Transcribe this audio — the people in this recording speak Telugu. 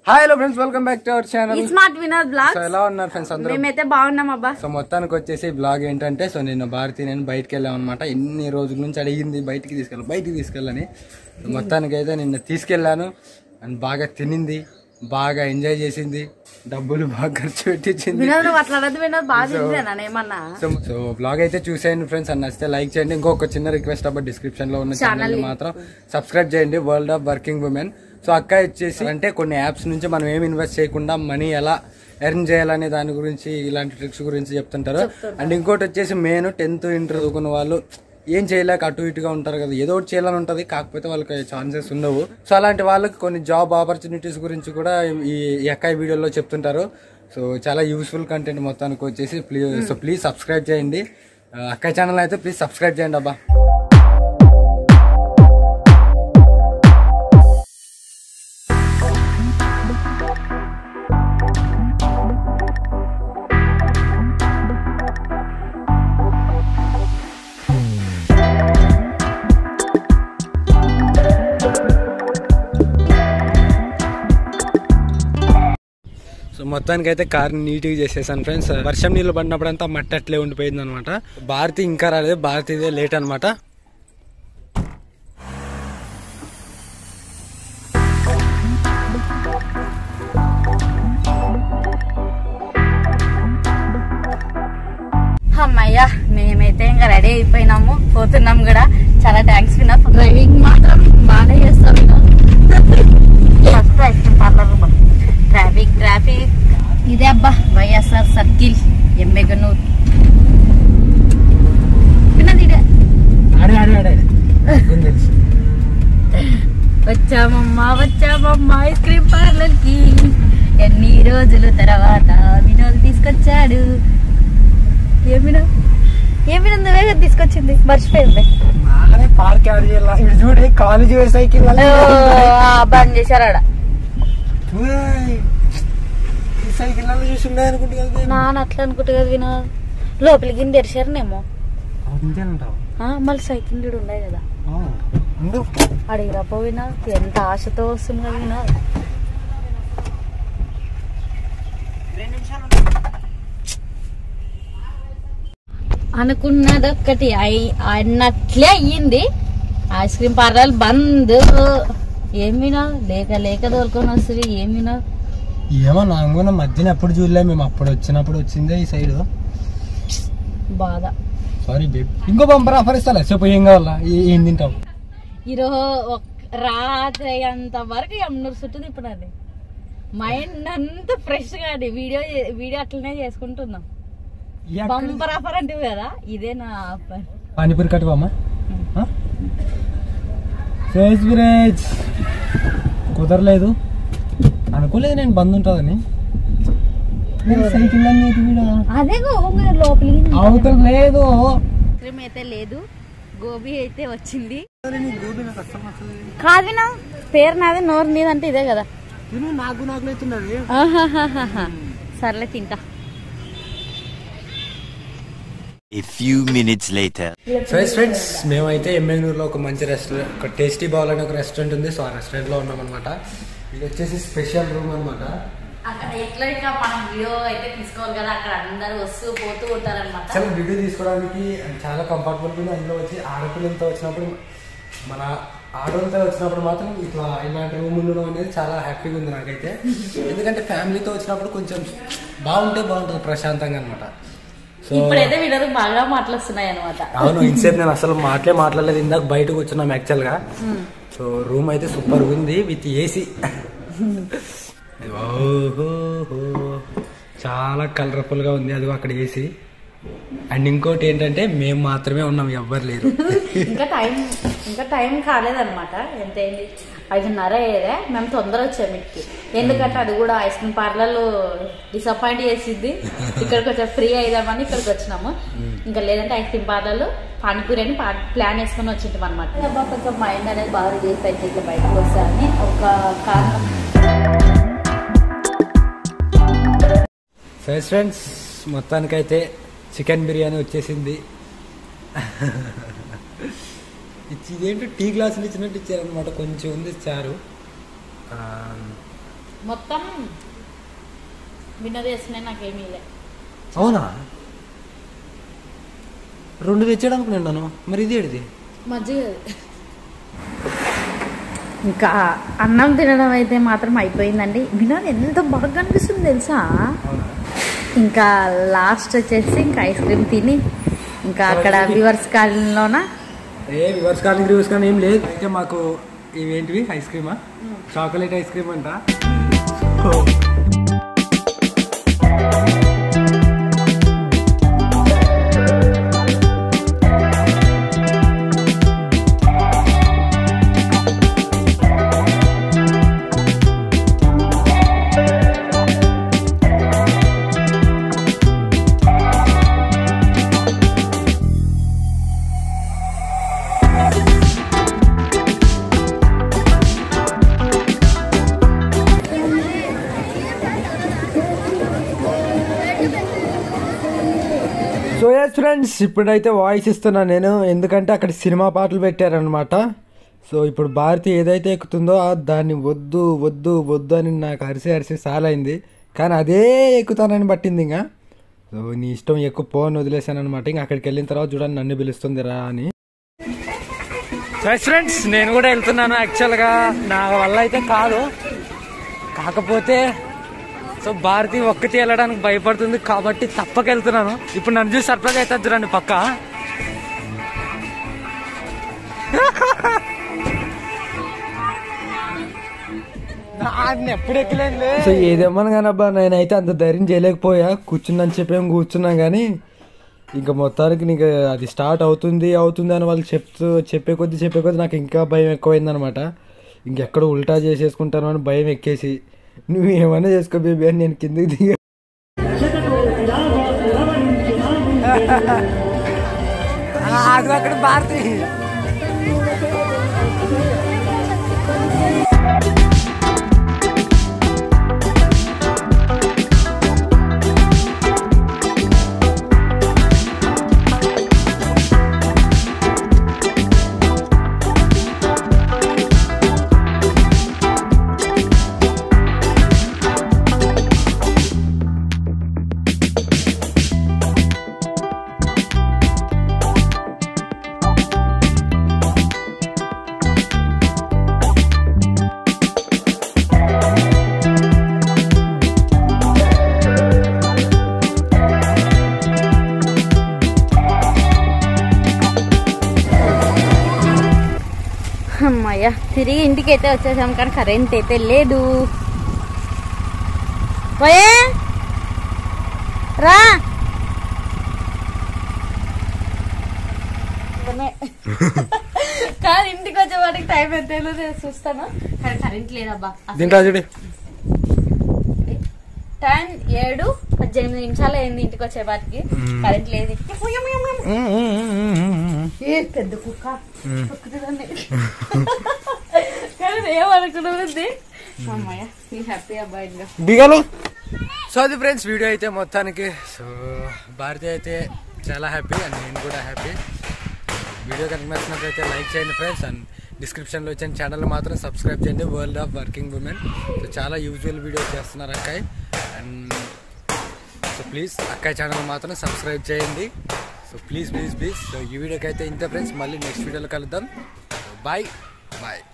Hi hello friends welcome back to our channel ఈ స్మార్ట్ వినోద్ బ్లాగ్ సో ఎలా ఉన్నారు ఫ్రెండ్స్ అందరూ మేమైతే బాగున్నాం అబ్బా సో మొత్తానికి వచ్చేసి బ్లాగ్ ఏంటంటే సో నేను భారతి నేను బయటకు వెళ్ళాం అనమాట ఎన్ని రోజుల నుంచి అడిగింది బయటికి తీసుకెళ్ళి బయటికి తీసుకెళ్ళని సో మొత్తానికి అయితే నిన్న తీసుకెళ్ళాను అండ్ బాగా తినింది బాగా ఎంజాయ్ చేసింది డబ్బులు బాగా ఖర్చు పెట్టించింది వినోద్ నువ్వు అట్లా అనొద్దు వినోద్ బాగా తింటాను ఏమన్నా సో సో బ్లాగ్ అయితే చూసేయండి ఫ్రెండ్స్ అని నచ్చితే లైక్ చేయండి ఇంకొక చిన్న రిక్వెస్ట్ అబ్బా డిస్క్రిప్షన్ లో ఉన్న ఛానల్ మాత్రం సబ్స్క్రైబ్ చేయండి world of working women so అక్క వచ్చేసి అంటే కొన్ని యాప్స్ నుంచి మనం ఏం ఇన్వెస్ట్ చేయకుండా మనీ ఎలా ఎర్న్ చేయాలనే దాని గురించి ఇలాంటి ట్రిక్స్ గురించి చెప్తుంటారు అండ్ ఇంకోటి వచ్చేసి మెయిన్ టెన్త్ ఇంటర్ చదువుకున్న వాళ్ళు ఏం చేయలేక అటు ఇటుగా ఉంటారు కదా ఏదో ఒకటి చేయాలని ఉంటది కాకపోతే వాళ్ళకి ఛాన్సెస్ ఉండవు సో అలాంటి వాళ్ళకి కొన్ని జాబ్ ఆపర్చునిటీస్ గురించి కూడా ఈ ఈ అక్క ఈ వీడియోలో చెప్తుంటారు సో చాలా యూస్ఫుల్ కంటెంట్ మొత్తానికి వచ్చేసి ప్లీజ్ సో ప్లీజ్ సబ్స్క్రైబ్ చేయండి ఆ, అక్క ఛానల్ అయితే ప్లీజ్ సబ్స్క్రైబ్ చేయండి అబ్బా సో మొత్తానికి అయితే కార్ నీట్గా చేసేసాను ఫ్రెండ్స్ వర్షం నీళ్ళు పడినప్పుడు అంతా మట్టి అట్లే ఉండిపోయింది అనమాట భారతి ఇంకా రాలేదు భారతిదే లేట్ అనమాట అమ్మయ్యా మేమైతే ఇంకా రెడీ అయిపోయినాము పోతున్నాం కూడా చాలా థ్యాంక్స్ వినోద్ డ్రైవింగ్ మాత్రం బాగానే చేస్తాం Vinod first ice cream parlour traffic traffic ఇదే అబ్బా వైఎస్ఆర్ సర్కిల్ ఎమ్మెగనూర్ వినోద్ ఇదే ఆడే ఆడే ఆడే తెలుసు వచ్చామమ్మా వచ్చామమ్మా ఐస్ క్రీమ్ పార్లర్ కి ఎన్ని రోజుల తర్వాత వినోద్ తీసుకొచ్చాడు ఏం వినోద్ ఏం వినోద్ నువ్వే కదా తీసుకొచ్చింది మర్చిపోయింది నానే పార్క్ యాడ్ చేయాలి ఇటు చూడే కాలేజీ వేర్ సైకిల్ ఓ, ఆ, బంద్ చేశారు ఆడ ఈ సైకిల్ చూసి ఉండే అనుకుంటే కదా నాన్న అట్లా అనుకుంటా కదా వినోద్ లోపలికి గిన్నె తెరిచారునేమో అంతేనంటావు ఆ, మళ్ళీ సైకిల్ లీడ్ ఉన్నాయి కదా ఉండు అడిగిరా పోయినా ఎంత ఆశతో వస్తుంది కదా వినోద్ అనుకున్నది ఒక్కటి అయి- అన్నట్లే అయ్యింది ఐస్ క్రీమ్ పార్లర్ బంద్ ఏమినా లేక లేక దొరుకుని వస్తుంది ఏమినా ఏమో నాకు కూడా మధ్యన ఎప్పుడు చూడలే మేము అప్పుడు వచ్చినప్పుడు వచ్చిందే ఈ సైడ్ బాధ సారీ బేబ్ ఇంకో బంపర్ ఆఫర్ ఇస్తా చెప్పు ఏం కావాలా ఏ- ఏం తింటావు ఈరోజు ఒక్- రాత్రి అంత వరకు ఎమ్నూరు చుట్టూ తిప్పినది మైండ్ అంతా ఫ్రెష్ గా వీడియో చే- వీడియో అట్లనే చేసుకుంటున్నాం బంపర్ ఆఫర్ అంటే కదా ఇదే నా ఆఫర్ పానీపూరి కట్టుకోమ్మా ఫేస్ విరేజ్ కుదరలేదు అనుకోలేదు నేను బంద్ ఉంటుందని సైకిల్ అన్ని ఇటు కూడా. అదే గోంగూర లోపలికి అవతల లేదు క్రీమ్ అయితే లేదు గోబీ అయితే వచ్చింది కాదునా పేరు నాది నోరు నీదంటే ఇదే కదా తిను నాకు నాకు లేతున్నది ఆహాహాహాహా. సర్లే తింటా A few minutes later. Friends friends మేమైతే ఎమ్మెగనూరులో ఒక మంచి రెస్టారెంట్ ఒక టేస్టీ బాల్ అనే ఒక రెస్టారెంట్ ఉంది సో ఆ రెస్టారెంట్ లో ఉన్నాం అనమాట ఇది వచ్చేసి స్పెషల్ రూమ్ అనమాట అక్కడ ఎట్లా ఇంకా మనం వీడియో అయితే తీసుకోవాలి కదా అక్కడ అందరూ వస్తూ పోతూ ఉంటారన్నమాట చాలా వీడియో తీసుకోవడానికి చాలా కంఫర్టబుల్ ఉంది అందులో వచ్చి ఆడపిల్లలతో వచ్చినప్పుడు మన ఆడవాళ్ళతో వచ్చినప్పుడు మాత్రం ఇట్లా ఇలాంటి రూమ్ ఉండడం అనేది చాలా హ్యాపీగా ఉంది నాకైతే ఎందుకంటే ఫ్యామిలీతో వచ్చినప్పుడు కొంచెం బాగుంటే బాగుంటుంది ప్రశాంతంగా అనమాట సో ఇప్పుడైతే వీడియో బాగా మాట్లాడుతున్నాయి అనమాట అవును ఇంతసేపు నేను అసలు మాటలే మాట్లాడలేదు ఇందాక బయటకు వచ్చినాం యాక్చువల్ గా సో రూమ్ అయితే సూపర్ ఉంది విత్ ఏసీ చాలా కలర్ఫుల్ గా ఉంది అది అక్కడ ఏసీ అండ్ ఇంకోటి ఏంటంటే మేము మాత్రమే ఉన్నాం ఎవ్వరు లేరు ఇంకా టైం ఇంకా టైం కాలేదన్నమాట ఎంత అయింది ఐదున్నర అయ్యేదే మేము తొందర వచ్చాము ఇంటికి ఎందుకంటే అది కూడా ఐస్ క్రీమ్ పార్లర్లో డిసప్పాయింట్ చేసింది ఇక్కడికి వచ్చా ఫ్రీ అయిదామని ఇక్కడికి వచ్చినాము ఇంకా లేదంటే ఐస్ క్రీమ్ పార్లర్లో పానీపూరి అని ప్లాన్ వేసుకొని వచ్చింటాం అనమాట కొంచెం మైండ్ అనేది బాగా రిలీఫ్ అయితే ఇట్లా బయటకు వస్తాయని ఒక కారణం ఫ్రెండ్స్ ఫ్రెండ్స్ మొత్తానికైతే చికెన్ బిర్యానీ వచ్చేసింది ఇచ్చి ఇదేంటో టీ గ్లాసులు ఇచ్చినట్టు ఇచ్చారనమాట కొంచెం ఉంది చారు ఆ, మొత్తం విన్నది వేస్తున్నాయి నాకేమీ లే అవునా రెండు తెచ్చాడు అనుకున్నాను మరి ఇది ఏడిది మజ్జిగ ఇంకా అన్నం తినడం అయితే మాత్రం అయిపోయిందండి వినోద్ ఎంత బాగా అనిపిస్తుంది తెలుసా అవునా ఇంకా లాస్ట్ వచ్చేసి ఇంకా ఐస్ క్రీమ్ తిని ఇంకా అక్కడ వ్యూవర్స్ కాలనీలోన ఏ రివర్స్ కాలింగ్ రివర్స్ కానీ ఏం లేదు అయితే మాకు ఇవేంటివి ఐస్ క్రీమా చాక్లెట్ ఐస్ క్రీమ్ అంట సో ఎస్ ఫ్రెండ్స్ ఇప్పుడైతే వాయిస్ ఇస్తున్నా నేను ఎందుకంటే అక్కడ సినిమా పాటలు పెట్టారనమాట సో ఇప్పుడు భారతి ఏదైతే ఎక్కుతుందో ఆ దాన్ని వద్దు వద్దు వద్దు అని నాకు అరిసి అరిసి సాలైంది కానీ అదే ఎక్కుతానని పట్టింది ఇంకా సో నీ ఇష్టం ఎక్కువ పోని వదిలేసాను అనమాట ఇంకా అక్కడికి వెళ్ళిన తర్వాత చూడండి నన్ను పిలుస్తుంది రా అని ఫ్రెండ్స్ నేను కూడా వెళ్తున్నాను యాక్చువల్గా నా వల్ల అయితే కాదు కాకపోతే సో భారతి ఒక్కటి వెళ్ళడానికి భయపడుతుంది కాబట్టి తప్పక వెళ్తున్నాను ఇప్పుడు నన్ను చూసి సర్ప్రైజ్ అవుతుంది చూడండి పక్క ఎప్పుడు ఎక్కలేదు సో ఏదేమన్నా కానీ అబ్బా నేనైతే అంత ధైర్యం చేయలేకపోయా కూర్చున్నాను చెప్పేం కూర్చున్నాం కానీ ఇంకా మొత్తానికి నీకు అది స్టార్ట్ అవుతుంది అవుతుంది అని వాళ్ళు చెప్తూ చెప్పే కొద్దీ చెప్పే కొద్దీ నాకు ఇంకా భయం ఎక్కువైంది అనమాట ఇంకెక్కడ ఉల్టా చేసేసుకుంటాను అని భయం ఎక్కేసి నువ్వు ఏమైనా చేసుకో బేబీ అని నేను కిందకి దిగ అది అక్కడ భారతి అమ్మయ్య తిరిగి ఇంటికి అయితే వచ్చేసాం కానీ కరెంట్ అయితే లేదు పోయే రా కాదు ఇంటికి వచ్చే వాటికి టైం ఎంత నేను చూస్తాను కానీ కరెంట్ లేదబ్బా దీంట్లో చూడు టైం ఏడు పద్దెనిమిది నిమిషాలు అయింది ఇంటికి వచ్చే వాటికి కరెంట్ లేదు ఏ పెద్ద కుక్క తొక్కుతుందండి. కానీ ఏమనుకున్నది అమ్మాయ నీ హ్యాపీ అబ్బాయి ఇంకా దిగలు సో అది ఫ్రెండ్స్ వీడియో అయితే మొత్తానికి సో భారతి అయితే చాలా హ్యాపీ అండ్ నేను కూడా హ్యాపీ వీడియో కనుక నచ్చినట్లయితే లైక్ చేయండి ఫ్రెండ్స్ అండ్ డిస్క్రిప్షన్లో ఇచ్చిన ఛానల్ మాత్రం సబ్స్క్రైబ్ చేయండి world of working women so చాలా యూజువల్ వీడియోస్ చేస్తున్నారు అక్కాయ్ అండ్ సో ప్లీజ్ అక్కాయ్ ఛానల్ మాత్రం సబ్స్క్రైబ్ చేయండి so please please please so ఈ వీడియోకి అయితే ఇంతే ఫ్రెండ్స్ మళ్ళీ నెక్స్ట్ వీడియోలో కలుద్దాం బాయ్ బాయ్